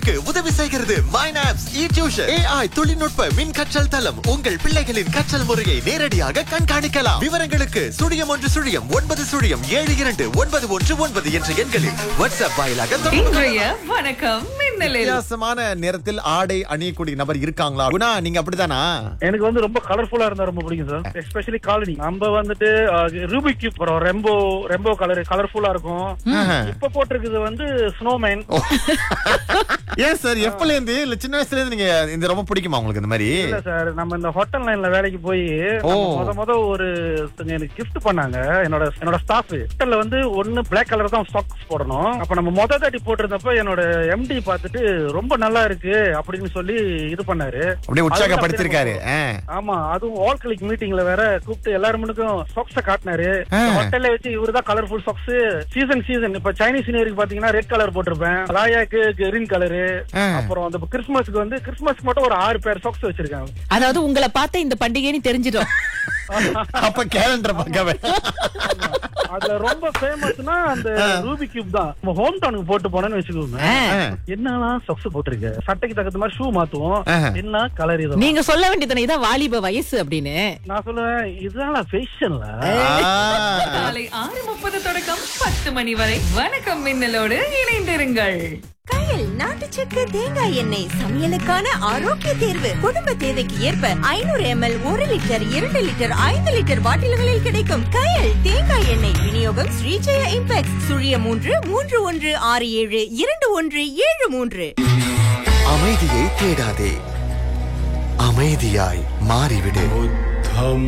உங்களுக்கு உதவி செய்கிறது மைனாப்ஸ் இ டியூஷன் ஏஐ தொழில்நுட்ப மின் கற்றல் தளம் உங்கள் பிள்ளைகளின் கற்றல் முறையை நேரடியாக கண்காணிக்கலாம் விவரங்களுக்கு சுழியம் ஒன்று சுழியம் ஒன்பது சுழியம் ஏழு இரண்டு ஒன்பது ஒன்று ஒன்பது என்ற எண்களில் வாட்ஸ்அப் வாயிலாக தொடர்பு இன்றைய வணக்கம் மின்னலில் வித்தியாசமான நேரத்தில் ஆடை அணியக்கூடிய நபர் இருக்காங்களா குணா நீங்க அப்படிதானா எனக்கு வந்து ரொம்ப கலர்ஃபுல்லா இருந்தா ரொம்ப பிடிக்கும் சார் எஸ்பெஷலி காலனி நம்ம வந்துட்டு ரூபிக் கியூப் அப்புறம் ரெம்போ ரெம்போ கலர் கலர்ஃபுல்லா இருக்கும் இப்ப போட்டிருக்குது வந்து ஸ்னோமேன் ஏன் சார் எப்பல இருந்து இல்ல சின்ன வயசுல இருந்து நீங்க இந்த ரொம்ப பிடிக்குமா உங்களுக்கு இந்த மாதிரி இல்ல சார் நம்ம இந்த ஹோட்டல் லைன்ல வேலைக்கு போய் ஓ. முத முத ஒரு ஒருத்தங்க எனக்கு gift பண்ணாங்க என்னோட என்னோட ஸ்டாஃப் ஹோட்டல்ல வந்து ஒண்ணு பிளாக் கலர் தான் சாக்ஸ் போடணும் அப்ப நம்ம முத தாட்டி போட்டிருந்தப்ப என்னோட எம்டி பார்த்துட்டு ரொம்ப நல்லா இருக்கு அப்படின்னு சொல்லி இது பண்ணாரு அப்படியே உற்சாகப்படுத்திருக்காரு ஆ. ஆமா அதுவும் ஆல் கிளிக் மீட்டிங்ல வேற கூப்பிட்டு எல்லாரும் முன்னுக்கும் சாக்ஸ காட்டினாரு ஆ. ஹோட்டல்ல வச்சு இவருதான் கலர்ஃபுல் சாக்ஸ் சீசன் சீசன் இப்ப சைனீஸ் நியூருக்கு பாத்தீங்கன்னா ரெட் கலர் போட்டிருப்பேன் ராயாக்கு கிரீன் கலரு ஆ. அப்புறம் அந்த கிறிஸ்துமஸ்க்கு வந்து கிறிஸ்துமஸ்க்கு மட்டும் ஒரு ஆறு பேர் சாக்ஸ் வச்சிருக்காங்க அதாவது உங்களை பார்த்த இந்த பண்டிகைன்னு தெரிஞ்சிடும் அப்ப கேலண்டர் பார்க்கவே அதுல ரொம்ப ஃபேமஸ்னா அந்த ரூபி கியூப் தான் நம்ம ஹோம் டவுனுக்கு போட்டு போனேன்னு வச்சுக்கோங்க என்னலாம் சாக்ஸ் போட்டிருக்க சட்டைக்கு தகுந்த மாதிரி ஷூ மாத்துவோம் ஆஹா. என்ன கலர் இது நீங்க சொல்ல வேண்டியதுனே இதான் வாலிப வயசு அப்படின்னு நான் சொல்லுவேன் இதுதான் ஃபேஷன்ல காலை ஆறு முப்பது தொடக்கம் பத்து மணி வரை வணக்கம் மின்னலோடு இணைந்திருங்கள் கயல் நாட்டு சக்கரை தேங்காய் எண்ணெய் சமையலுக்கான ஆரோக்கிய தேர்வு குடும்ப தேவைக்கு ஏற்ப ஐநூறு எம்எல் ஒரு லிட்டர் இரண்டு லிட்டர் ஐந்து லிட்டர் பாட்டில்களில் கிடைக்கும் கயல் தேங்காய் எண்ணெய் விநியோகம் ஸ்ரீஜெய இம்பெக்ஸ் சுழிய மூன்று மூன்று ஒன்று ஆறு ஏழு இரண்டு ஒன்று ஏழு மூன்று அமைதியை தேடாதே அமைதியாய் மாறிவிடு बुद्धं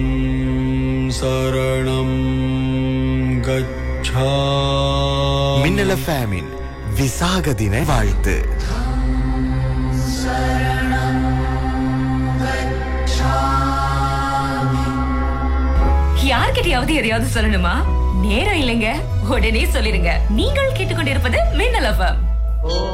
शरणं गच्छा மின்னல ஃபேமின் விசாக தின வாழ்த்து யார்கிட்டயாவது எதையாவது சொல்லணுமா நேரம் இல்லைங்க உடனே சொல்லிருங்க நீங்கள் கேட்டுக்கொண்டிருப்பது மின்னல் எஃப்எம்